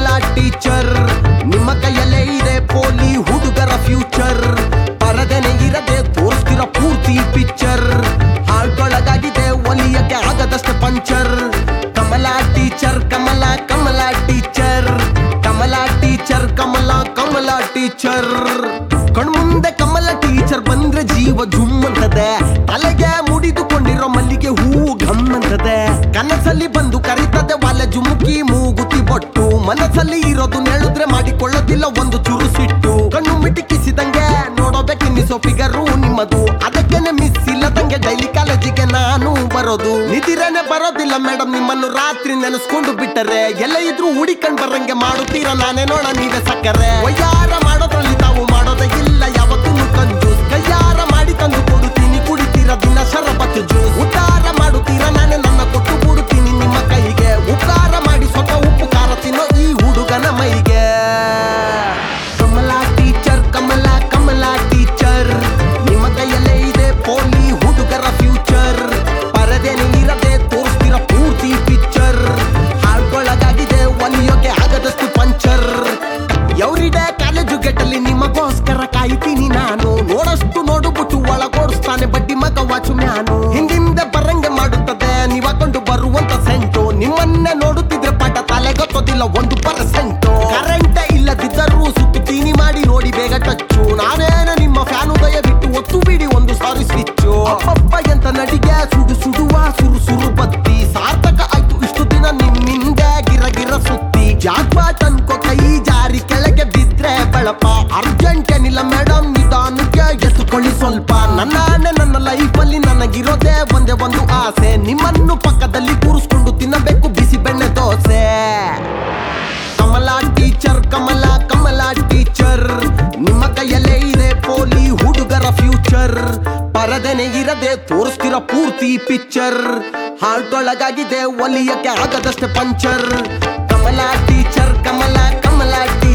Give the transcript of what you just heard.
ಕಮಲ teacher ನಿಮ್ಮ ಕೈಯಲ್ಲೇ ಇದೆ ಪೋಲಿ ಹುಡುಗರ ಫ್ಯೂಚರ್ ಪರದೆನೆ ಇರದೆ ತೋರಿಸ್ತಿರೋ ಪೂರ್ತಿ ಪಿಕ್ಚರ್ ಹಾಲ್ಟೊಳಗಾಗಿದೆ ಒಲಿಯಕ್ಕೆ ಆಗದಷ್ಟೇ puncture Kamala teacher Kamala Kamala teacher Kamala teacher Kamala Kamala teacher ಕಣ್ಮುಂದೆ ಕಮಲ ಟೀಚರ್ ಬಂದ್ರೆ ಜೀವ ಜುಮ್ ಅಂತದೆ ತಲೆಗೆ ಮುಡಿದುಕೊಂಡಿರೋ ಮಲ್ಲಿಗೆ ಹೂವು ಘಮ್ ಅಂತದೆ ಕನಸಲ್ಲಿ ಬಂದು ಕರೀತದೆ ವಾಲೆ ಜುಮುಕಿ ಮೂಗುತಿ ಬೊಟ್ಟು ಮನಸ್ಸಲ್ಲಿ ಇರೋದು ನೆಳುದ್ರೆ ಮಾಡಿಕೊಳ್ಳೋದಿಲ್ಲ ಒಂದು ಚೂರು ಸಿಟ್ಟು ಕಣ್ಣು ಮಿಟಿಕಿಸಿದಂಗೆ ನೋಡೋಬೇಕೆನ್ನಿಸೋ ಫಿಗರು ನಿಮ್ಮದು ಅದಕ್ಕೇನೆ ಮಿಸ್ ಇಲ್ಲದಂಗೆ ಡೈಲಿ ಕಾಲೇಜಿಗೆ ನಾನು ಬರೋದು ನಿದಿರೇನೆ ಬರೋದಿಲ್ಲ ಮೇಡಮ್ ನಿಮ್ಮನ್ನು ರಾತ್ರಿ ನೆನೆಸ್ಕೊಂಡು ಬಿಟ್ಟರೆ ಎಲ್ಲ ಇದ್ರು ಹುಡಿಕೊಂಡ್ ಬರಂಗೆ ಮಾಡುತ್ತೀರಾ ನಾನೇ ನೋಡ ನೀವೇ ಸಕ್ಕರೆ ವಯ್ಯಾರ ಮಾಡೋದ್ರಲ್ಲಿ ತಾವು ಮಾಡೋದೇ ಇಲ್ಲ ಯಾವತ್ತೂ ಕಂಜೂಸ್ ಕೈಯಾರ ಮಾಡಿ ತಂದು ಕೊಡುತ್ತೀನಿ ಕುಡಿತೀರಾ ದಿನ ಶರಬತ್ ಜ್ಯೂಸ್ ಉದ್ದಾರ ಮಾಡುತ್ತೀರಾ ನಾನೇ ನನ್ನ ಕೊಟ್ಟು ಬಿಡುತ್ತೀನಿ ನಿಮ್ಮ ಕೈಗೆ ಉಪಕಾರ ಮಾಡಿ ಸ್ವಲ್ಪ ಉಪ್ಪು ಖಾರ ತಿನ್ನೋ ಈ ಹುಡುಗನ ಮೈಗೆ ಕಮಲ ಟೀಚರ್ ಕಮಲ ಕಮಲ ಟೀಚರ್ ನಿಮ್ಮ ಕೈಯಲ್ಲೇ ಇದೆ ಪೋಲಿ ಹುಡುಗರ ಫ್ಯೂಚರ್ ಪರದೆನೆ ಇರದೆ ತೋರಿಸ್ತಿರ ಪೂರ್ತಿ ಪಿಕ್ಚರ್ ಹಾಳ್ಗೊಳಗಾಗಿದೆ ಒಲಿಯೋಕೆ ಆಗದಷ್ಟು ಪಂಚರ್ ಎವ್ರಿಡೇ ಕಾಲೇಜು ಗೇಟಲ್ಲಿ ನಿಮಗೋಸ್ಕರ ಕಾಯ್ತೀನಿ ನಾನು ನೋಡಷ್ಟು ನೋಡುಬಿಟ್ಟು ಒಳಗೋಡಿಸ್ತಾನೆ ಬಡ್ಡಿ ಮಗ ವಾಚು ಮ್ಯಾನು ಹಿಂದಿಂದ ಬರಂಗೆ ಮಾಡುತ್ತದೆ ನೀವಾಕೊಂಡು ಬರುವಂತ ಸೆಂಟು ನಿಮ್ಮನ್ನೇ ನೋಡುತ್ತಿದ್ರೆ ಪಾಠ ತಲೆ ಗೊತ್ತೋದಿಲ್ಲ ಒಂದು ಪರ್ಸೆಂಟು ಕರೆಂಟ್ ಇಲ್ಲದಿದ್ದರೂ ಸುತ್ತೀನಿ ಮಾಡಿ ನೋಡಿ ಬೇಗ ಟಚ್ಚು ನಾನೇನು ನಿಮ್ಮ ಫ್ಯಾನು ದಯವಿಟ್ಟು ಒತ್ತು ಬಿಡಿ ಒಂದು ಸಾರಿ ಸ್ವಿಚ್ಚು ಅಪ್ಪಪ್ಪ ಎಂತ ನಡಿಗೆ ಸುಡು ಸುಡುವ ಸುರು ಸುರು ಬತ್ತಿ ಸಾರ್ಥಕ ಆಯ್ತು ಇಷ್ಟು ದಿನ ನಿಮ್ಮಿಂದ ಗಿರ ಗಿರ ಸುತ್ತಿ ಜಾಕ್ಪಾಟ್ ಅನ್ಕೋ ಕೈ ಜಾರಿ ಕೆಳಗೆ ಬಿದ್ರೆ ಬೆಳಪ ಅರ್ಜೆಂಟ್ ಏನಿಲ್ಲ ಮೇಡಮ್ ನಿಧಾನಕ್ಕೆ ಎತ್ತುಕೊಳ್ಳಿ ಸ್ವಲ್ಪ ನನ್ನ ಆಣೆ ನನ್ನ ಲೈಫಲ್ಲಿ ನನಗಿರೋದೇ ಒಂದೇ ಒಂದು ಆಸೆ ನಿಮ್ಮನ್ನು ಪಕ್ಕದಲ್ಲಿ ಕೂರಿಸ್ಕೊಂಡು ತಿನ್ನಬೇಕು ಬಿಸಿ ಬೆಣ್ಣೆ ದೋಸೆ ಕಮಲ ಟೀಚರ್ ಕಮಲ ಕಮಲ ಟೀಚರ್ ನಿಮ್ಮ ಕೈಯಲ್ಲೇ ಇದೆ ಪೋಲಿ ಹುಡುಗರ ಫ್ಯೂಚರ್ ಪರದೆನೆ ಇರದೆ ತೋರಿಸ್ತಿರೋ ಪೂರ್ತಿ ಪಿಕ್ಚರ್ ಹಾಲ್ಟೊಳಗಾಗಿದೆ ಒಲಿಯಕ್ಕೆ ಆಗದಷ್ಟೇ puncture Kamala teacher Kamala Kamala teacher